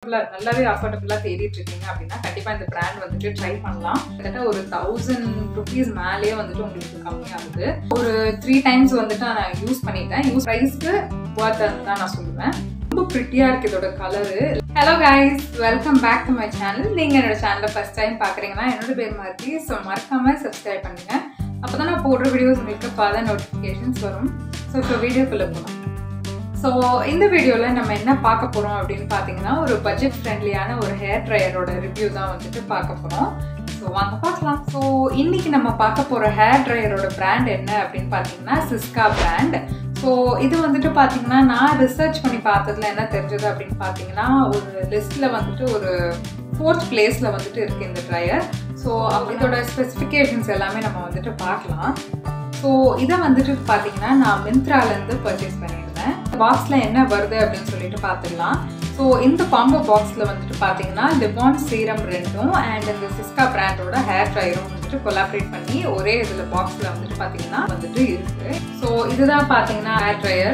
அஃபோர்டபுளாக நல்லாவே அஃபோர்டபுளாக தேடிட்டு இருக்கீங்க அப்படின்னா கண்டிப்பாக இந்த பிராண்ட் வந்துட்டு ட்ரை பண்ணலாம் கிட்டத்தட்ட ஒரு தௌசண்ட் ருபீஸ் மேலேயே வந்துட்டு உங்களுக்கு கம்மியாகுது ஒரு த்ரீ டைம்ஸ் வந்துட்டு நான் யூஸ் பண்ணிட்டேன் யூஸ் ப்ரைஸ்க்கு ஒர்த் தான் நான் சொல்லுவேன் ரொம்ப ப்ரிட்டியாக இருக்குது இதோட colour hello guys welcome back to my channel நீங்கள் என்னோட சேனலை ஃபஸ்ட் டைம் பார்க்குறீங்கன்னா என்னோட பேர் மாதிரி ஸோ மறக்காமல் சப்ஸ்கிரைப் பண்ணுங்க அப்போ தான் நான் போடுற வீடியோஸ் உங்களுக்கு பல நோட்டிஃபிகேஷன்ஸ் வரும் ஸோ இப்போ வீடியோக்குள்ளே போகலாம் ஸோ இந்த வீடியோவில் நம்ம என்ன பார்க்க போகிறோம் அப்படின்னு பார்த்தீங்கன்னா ஒரு பட்ஜெட் ஃப்ரெண்ட்லியான ஒரு ஹேர் ட்ரையரோட ரிவ்யூ தான் வந்துட்டு பார்க்க போகிறோம் ஸோ வாங்க பார்க்கலாம் ஸோ இன்னைக்கு நம்ம பார்க்க போகிற ஹேர் ட்ரையரோட பிராண்ட் என்ன அப்படின்னு பார்த்தீங்கன்னா சிஸ்கா பிராண்ட் ஸோ இது வந்துட்டு பார்த்தீங்கன்னா நான் ரிசர்ச் பண்ணி பார்த்ததுல என்ன தெரிஞ்சது அப்படின்னு பார்த்தீங்கன்னா ஒரு லிஸ்ட்டில் வந்துட்டு ஒரு ஃபோர்த் பிளேஸில் வந்துட்டு இருக்குது இந்த ட்ரையர் ஸோ இதோட ஸ்பெசிஃபிகேஷன்ஸ் எல்லாமே நம்ம வந்துட்டு பார்க்கலாம் ஸோ இதை வந்துட்டு பார்த்தீங்கன்னா நான் மிந்த்ராலேருந்து பர்ச்சேஸ் பண்ணியிருந்தேன் பாக்ஸில் என்ன வருது அப்படின்னு சொல்லிட்டு பார்த்துடலாம் ஸோ இந்த காம்போ பாக்ஸில் வந்துட்டு பார்த்தீங்கன்னா லிபான் சீரம் ரெண்டும் அண்ட் இந்த சிஸ்கா பிராண்டோட ஹேர் ட்ரையரும் வந்துட்டு கொலாபரேட் பண்ணி ஒரே இதில் பாக்ஸில் வந்துட்டு பார்த்தீங்கன்னா வந்துட்டு இருக்குது ஸோ இதுதான் பார்த்தீங்கன்னா ஹேர் ட்ரையர்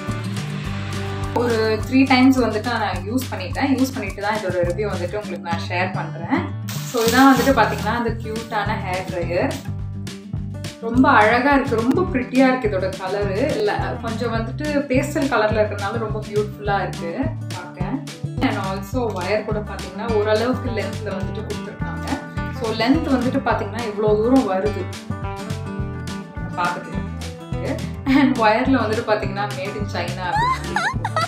ஒரு த்ரீ டைம்ஸ் வந்துட்டு நான் யூஸ் பண்ணிட்டேன் யூஸ் பண்ணிட்டு தான் இதோட ரிவ்யூ வந்துட்டு உங்களுக்கு நான் ஷேர் பண்ணுறேன் ஸோ இதான் வந்துட்டு பார்த்தீங்கன்னா அந்த க்யூட்டான ஹேர் ட்ரையர் ரொம்ப அழகாக இருக்குது ரொம்ப ப்ரிட்டியாக இருக்குது இதோட கலரு இல்லை கொஞ்சம் வந்துட்டு பேஸ்டல் கலரில் இருக்கிறதுனால ரொம்ப பியூட்டிஃபுல்லாக இருக்குது பார்க்க அண்ட் ஆல்சோ ஒயர் கூட பார்த்தீங்கன்னா ஓரளவுக்கு லென்த்தில் வந்துட்டு கொடுத்துருக்காங்க ஸோ லென்த் வந்துட்டு பார்த்தீங்கன்னா இவ்வளோ தூரம் வருது பார்க்குறது அண்ட் ஒயரில் வந்துட்டு பார்த்தீங்கன்னா மேட் இன் சைனா அப்படின்னு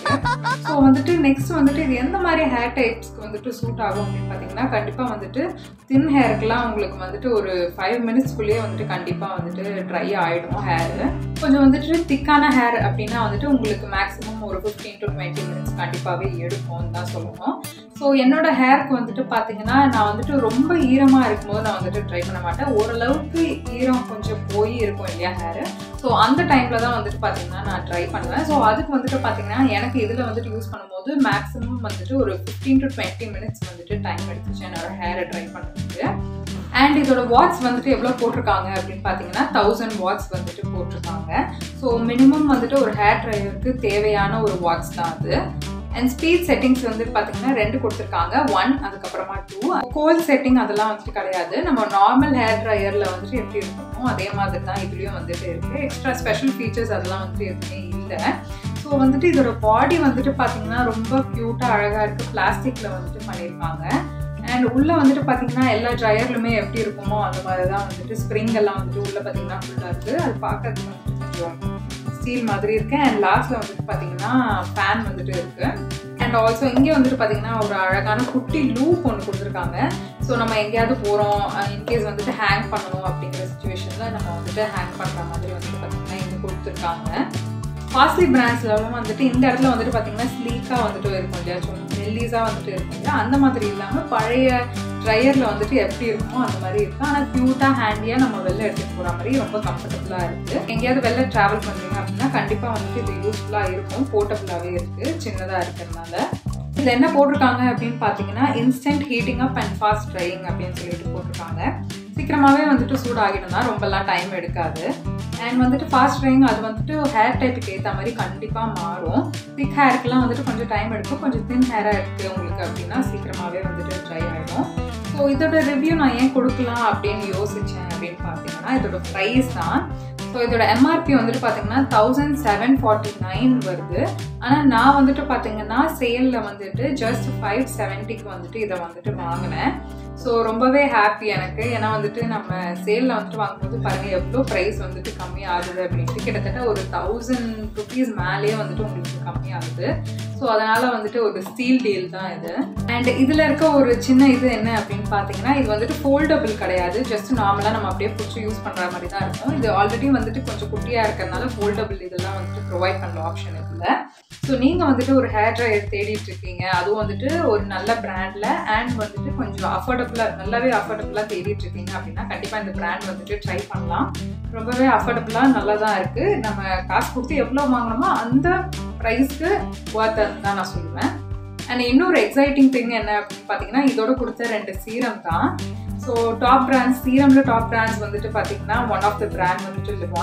ஸோ வந்துட்டு நெக்ஸ்ட் வந்துட்டு இது எந்த மாதிரி ஹேர் டைப்ஸ்க்கு வந்துட்டு சூட் ஆகும் அப்படின்னு பார்த்தீங்கன்னா கண்டிப்பாக வந்துட்டு தின் ஹேருக்குலாம் உங்களுக்கு வந்துட்டு ஒரு ஃபைவ் மினிட்ஸ்க்குள்ளேயே வந்துட்டு கண்டிப்பாக வந்துட்டு ட்ரை ஆகிடும் ஹேரு கொஞ்சம் வந்துட்டு திக்கான ஹேர் அப்படின்னா வந்துட்டு உங்களுக்கு மேக்ஸிமம் ஒரு ஃபிஃப்டீன் டு டுவெண்ட்டி மினிட்ஸ் கண்டிப்பாகவே எடுக்கும்னு தான் சொல்லணும் ஸோ என்னோட ஹேருக்கு வந்துட்டு பார்த்தீங்கன்னா நான் வந்துட்டு ரொம்ப ஈரமாக இருக்கும்போது நான் வந்துட்டு ட்ரை பண்ண மாட்டேன் ஓரளவுக்கு ஈரம் கொஞ்சம் போய் இருக்கும் இல்லையா ஹேரு ஸோ அந்த டைமில் தான் வந்துட்டு பார்த்தீங்கன்னா நான் ட்ரை பண்ணுவேன் ஸோ அதுக்கு வந்துட்டு பார்த்தீங்கன்னா எனக்கு இதில் வந்துட்டு யூஸ் பண்ணும்போது மேக்ஸிமம் வந்துட்டு ஒரு ஃபிஃப்டீன் டு டுவெண்ட்டி மினிட்ஸ் வந்துட்டு டைம் எடுத்துச்சு என்னோட ஹேரை ட்ரை பண்ணுறதுக்கு அண்ட் இதோட வாட்ஸ் வந்துட்டு எவ்வளோ போட்டிருக்காங்க அப்படின்னு பார்த்தீங்கன்னா தௌசண்ட் வாட்ஸ் வந்துட்டு போட்டிருக்காங்க ஸோ மினிமம் வந்துட்டு ஒரு ஹேர் ட்ரையருக்கு தேவையான ஒரு வாட்ஸ் தான் அது அண்ட் ஸ்பீட் செட்டிங்ஸ் வந்து பார்த்தீங்கன்னா ரெண்டு கொடுத்துருக்காங்க ஒன் அதுக்கப்புறமா டூ கோல் செட்டிங் அதெல்லாம் வந்துட்டு கிடையாது நம்ம நார்மல் ஹேர் ட்ரையரில் வந்துட்டு எப்படி இருக்குமோ அதே மாதிரி தான் இதுலேயும் வந்துட்டு இருக்குது எக்ஸ்ட்ரா ஸ்பெஷல் ஃபீச்சர்ஸ் அதெல்லாம் வந்துட்டு எதுவுமே இல்லை ஸோ வந்துட்டு இதோட பாடி வந்துட்டு பார்த்தீங்கன்னா ரொம்ப க்யூட்டாக அழகாக இருக்குது பிளாஸ்டிக்கில் வந்துட்டு பண்ணியிருக்காங்க அண்ட் உள்ளே வந்துட்டு பார்த்தீங்கன்னா எல்லா ட்ரையர்லுமே எப்படி இருக்குமோ அந்த மாதிரி தான் வந்துட்டு ஸ்ப்ரிங் எல்லாம் வந்துட்டு உள்ளே பார்த்தீங்கன்னா ஃபுல்லாக இருக்குது அது பார்க்கறதுக்கு வந்துட்டு கொஞ்சம் ஸ்டீல் மாதிரி இருக்கு அண்ட் லாஸ்ட்ல வந்துட்டு பார்த்தீங்கன்னா ஃபேன் வந்துட்டு இருக்கு அண்ட் ஆல்சோ இங்கே வந்துட்டு பார்த்தீங்கன்னா ஒரு அழகான குட்டி லூப் ஒன்று கொடுத்துருக்காங்க ஸோ நம்ம எங்கேயாவது போகிறோம் இன்கேஸ் வந்துட்டு ஹேங் பண்ணணும் அப்படிங்கிற சுச்சுவேஷனில் நம்ம வந்துட்டு ஹேங் பண்ணுற மாதிரி வந்துட்டு பார்த்தீங்கன்னா இங்கே கொடுத்துருக்காங்க காஸ்ட்லி பிராண்ட்ஸ்லாம் வந்துட்டு இந்த இடத்துல வந்துட்டு பார்த்தீங்கன்னா ஸ்லீக்காக வந்துட்டு இருக்கும் இல்லையா ஸோ மெல்லிஸாக வந்துட்டு இருக்கும் இல்லையா அந்த மாதிரி இல்லாமல் பழைய ட்ரையரில் வந்துட்டு எப்படி இருக்குமோ அந்த மாதிரி இருக்குது ஆனால் க்யூட்டாக ஹேண்டியாக நம்ம வெளில எடுத்துகிட்டு போகிற மாதிரி ரொம்ப கம்ஃபர்டபுளாக இருக்குது எங்கேயாவது வெளில ட்ராவல் பண்ணுறீங்க அப்படின்னா கண்டிப்பாக வந்துட்டு இது யூஸ்ஃபுல்லாக இருக்கும் போர்ட்டபுளாகவே இருக்குது சின்னதாக இருக்கிறதுனால இதில் என்ன போட்டிருக்காங்க அப்படின்னு பார்த்தீங்கன்னா instant heating up and fast drying அப்படின்னு சொல்லிட்டு போட்டிருக்காங்க சீக்கிரமாகவே வந்துட்டு சூடாகிடும் தான் ரொம்பலாம் டைம் எடுக்காது அண்ட் வந்துட்டு ஃபாஸ்ட் ட்ரையிங் அது வந்துட்டு ஹேர் டைப்புக்கு ஏற்ற மாதிரி கண்டிப்பாக மாறும் திக் ஹேருக்குலாம் வந்துட்டு கொஞ்சம் டைம் எடுக்கும் கொஞ்சம் தின் ஹேராக இருக்குது உங்களுக்கு அப்படின்னா சீக்கிரமாகவே வந்துட்டு ட்ரை ஆகிடும் ஸோ இதோட ரிவ்யூ நான் ஏன் கொடுக்கலாம் அப்படின்னு யோசித்தேன் அப்படின்னு பார்த்தீங்கன்னா இதோட ப்ரைஸ் தான் ஸோ இதோட எம்ஆர்பி வந்துட்டு பார்த்தீங்கன்னா தௌசண்ட் செவன் ஃபார்ட்டி நைன் வருது ஆனால் நான் வந்துட்டு பார்த்தீங்கன்னா சேலில் வந்துட்டு ஜஸ்ட் ஃபைவ் செவன்ட்டிக்கு வந்துட்டு இதை வந்துட்டு வாங்கினேன் ஸோ ரொம்பவே ஹாப்பி எனக்கு ஏன்னா வந்துட்டு நம்ம சேலில் வந்துட்டு வாங்கும்போது பாருங்கள் எவ்வளோ ப்ரைஸ் வந்துட்டு கம்மி ஆகுது அப்படின்ட்டு கிட்டத்தட்ட ஒரு தௌசண்ட் ருபீஸ் மேலேயே வந்துட்டு உங்களுக்கு கம்மி ஆகுது ஸோ அதனால் வந்துட்டு ஒரு ஸ்டீல் டீல் தான் இது அண்ட் இதில் இருக்க ஒரு சின்ன இது என்ன அப்படின்னு பார்த்தீங்கன்னா இது வந்துட்டு ஃபோல்டபுள் கிடையாது ஜஸ்ட் நார்மலாக நம்ம அப்படியே பிடிச்சி யூஸ் பண்ணுற மாதிரி தான் இருக்கும் இது ஆல்ரெடி வந்துட்டு கொஞ்சம் குட்டியாக இருக்கிறதுனால ஃபோல்டபுள் இதெல்லாம் வந்துட்டு ப்ரொவைட் பண்ணுற ஆப்ஷன் இல்லை ஸோ நீங்கள் வந்துட்டு ஒரு ஹேர் ட்ரையர் தேடிட்டு இருக்கீங்க அதுவும் வந்துட்டு ஒரு நல்ல பிராண்டில் அண்ட் வந்துட்டு கொஞ்சம் அஃபோர்டபுளாக நல்லாவே அஃபோர்டபுளாக தேடிட்டு இருக்கீங்க அப்படின்னா கண்டிப்பாக இந்த பிராண்ட் வந்துட்டு ட்ரை பண்ணலாம் ரொம்பவே அஃபோர்டபுளாக நல்லா தான் இருக்குது நம்ம காசு கொடுத்து எவ்வளோ வாங்கினோமோ அந்த ப்ரைஸ்க்கு ஒர்த் தான் நான் சொல்லுவேன் அண்ட் இன்னொரு எக்ஸைட்டிங் திங் என்ன அப்படின்னு பார்த்தீங்கன்னா இதோட கொடுத்த ரெண்டு சீரம் தான் ஸோ டாப் பிராண்ட்ஸ் சீரமில் டாப் பிராண்ட்ஸ் வந்துட்டு பார்த்தீங்கன்னா ஒன் ஆஃப் த பிராண்ட் வந்துட்டு லிவான்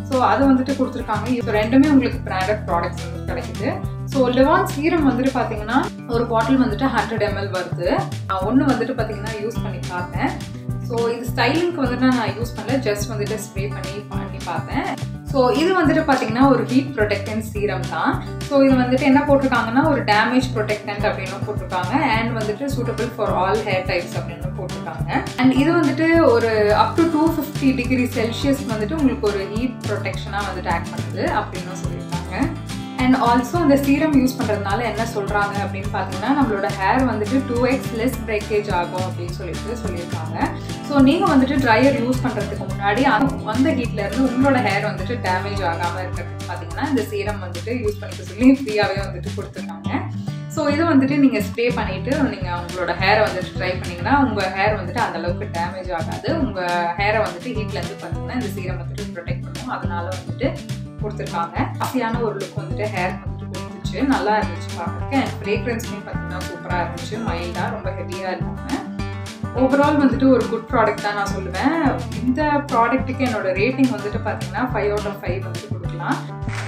ஸோ அது வந்துட்டு கொடுத்துருக்காங்க இது ரெண்டுமே உங்களுக்கு பிராண்டட் ப்ராடக்ட்ஸ் வந்து கிடைக்குது ஸோ லிவான் சீரம் வந்துட்டு பார்த்தீங்கன்னா ஒரு பாட்டில் வந்துட்டு ஹண்ட்ரட் எம்எல் வருது ஒன்று வந்துட்டு பார்த்தீங்கன்னா யூஸ் பண்ணி பார்த்தேன் ஸோ இது ஸ்டைலிங்க்கு வந்துட்டு நான் யூஸ் பண்ணல ஜஸ்ட் வந்துட்டு ஸ்ப்ரே பண்ணி பண்ணி பார்த்தேன் ஸோ இது வந்துட்டு பார்த்தீங்கன்னா ஒரு ஹீட் ப்ரொடெக்டன்ட் சீரம் தான் ஸோ இது வந்துட்டு என்ன போட்டிருக்காங்கன்னா ஒரு டேமேஜ் ப்ரொடெக்டன்ட் அப்படின்னு போட்டிருக்காங்க அண்ட் வந்துட்டு suitable for all hair types அப்படின்னு போட்டிருக்காங்க அண்ட் இது வந்துட்டு ஒரு up to two fifty degree Celsius வந்துட்டு உங்களுக்கு ஒரு ஹீட் ப்ரொடெக்ஷனாக வந்துட்டு ஆக்ட் பண்ணுது அப்படின்னு சொல்லியிருக்காங்க அண்ட் ஆல்சோ அந்த சீரம் யூஸ் பண்ணுறதுனால என்ன சொல்கிறாங்க அப்படின்னு பார்த்தீங்கன்னா நம்மளோட ஹேர் வந்துட்டு டூ எக்ஸ் லெஸ் பிரேக்கேஜ் ஆகும் அப்படின்னு சொல்லிட்டு சொல்லியிருக்காங்க ஸோ நீங்கள் வந்துட்டு ட்ரையர் யூஸ் பண்ணுறதுக்கு முன்னாடி அந்த ஹீட்லேருந்து உங்களோட ஹேர் வந்துட்டு டேமேஜ் ஆகாமல் இருக்கிறதுக்கு பார்த்தீங்கன்னா இந்த சீரம் வந்துட்டு யூஸ் பண்ணிக்க சொல்லி ஃப்ரீயாகவே வந்துட்டு கொடுத்துருக்காங்க ஸோ இது வந்துட்டு நீங்கள் ஸ்ப்ரே பண்ணிவிட்டு நீங்கள் உங்களோட ஹேரை வந்துட்டு ட்ரை பண்ணிங்கன்னா உங்கள் ஹேர் வந்துட்டு அந்தளவுக்கு டேமேஜ் ஆகாது உங்கள் ஹேரை வந்துட்டு ஹீட்லேருந்து பார்த்தீங்கன்னா இந்த சீரம் வந்துட்டு ப்ரொடெக்ட் பண்ணும் அதனால வந்துட்டு கொடுத்துருக்காங்க ஆசையான ஒரு லுக் வந்துட்டு ஹேர் வந்துட்டு கொடுத்துச்சு நல்லா இருந்துச்சு பார்க்கறதுக்கு அண்ட் ஃப்ரேக்ரன்ஸுமே பார்த்தீங்கன்னா சூப்பராக இருந்துச்சு மைல்டாக ரொம்ப ஹெவியாக இல்லாமல் ஓவரால் வந்துட்டு ஒரு குட் ப்ராடக்ட் தான் நான் சொல்லுவேன் இந்த ப்ராடக்ட்டுக்கு என்னோட ரேட்டிங் வந்துட்டு பார்த்தீங்கன்னா ஃபைவ் அவுட் ஆஃப் ஃபைவ் வந்துட்டு கொடுக்கலாம்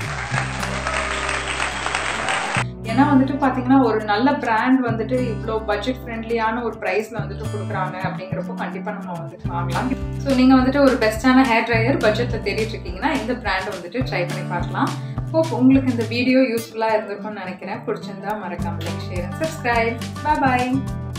ஏன்னா வந்துட்டு பார்த்தீங்கன்னா ஒரு நல்ல பிராண்ட் வந்துட்டு இவ்வளோ பட்ஜெட் ஃப்ரெண்ட்லியான ஒரு ப்ரைஸில் வந்துட்டு கொடுக்குறாங்க அப்படிங்கிறப்போ கண்டிப்பாக நம்ம வந்துட்டு வாங்கலாம் ஸோ நீங்கள் வந்துட்டு ஒரு பெஸ்ட்டான ஹேர் ட்ரையர் பட்ஜெட்டில் தேடிட்டு இருக்கீங்கன்னா இந்த பிராண்ட் வந்துட்டு ட்ரை பண்ணி பார்க்கலாம் ஹோப் உங்களுக்கு இந்த வீடியோ யூஸ்ஃபுல்லாக இருந்திருக்கும்னு நினைக்கிறேன் பிடிச்சிருந்தா மறக்காம like share and subscribe bye